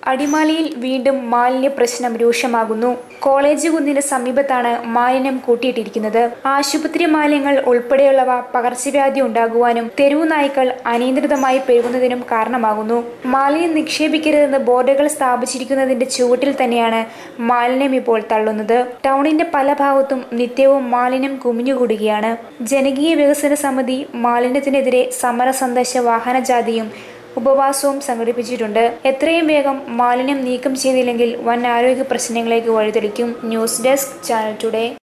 അടിമാലിയിൽ വീണ്ടും മാലിന്യ പ്രശ്നം രൂക്ഷമാകുന്നു കോളേജ് കുന്നിന് സമീപത്താണ് മാലിന്യം കൂട്ടിയിട്ടിരിക്കുന്നത് ആശുപത്രി മാലിന്യങ്ങൾ ഉൾപ്പെടെയുള്ളവ പകർച്ചവ്യാധി ഉണ്ടാകുവാനും തെരുവു നായ്ക്കൾ അനിയന്ത്രിതമായി പെരുകുന്നതിനും കാരണമാകുന്നു മാലിന്യം നിക്ഷേപിക്കരുതെന്ന് ബോർഡുകൾ സ്ഥാപിച്ചിരിക്കുന്നതിന്റെ ചുവട്ടിൽ തന്നെയാണ് മാലിന്യം ഇപ്പോൾ തള്ളുന്നത് ടൗണിന്റെ പല ഭാഗത്തും നിത്യവും മാലിന്യം കുമിഞ്ഞുകൂടുകയാണ് ജനകീയ വികസന സമിതി മാലിന്യത്തിനെതിരെ സമര സന്ദേശ വാഹനജാഥയും ഉപവാസവും സംഘടിപ്പിച്ചിട്ടുണ്ട് എത്രയും വേഗം മാലിന്യം നീക്കം ചെയ്തില്ലെങ്കിൽ വൻ ആരോഗ്യ പ്രശ്നങ്ങളിലേക്ക് വഴിതെളിക്കും ന്യൂസ് ഡെസ്ക് ചാനൽ ടുഡേ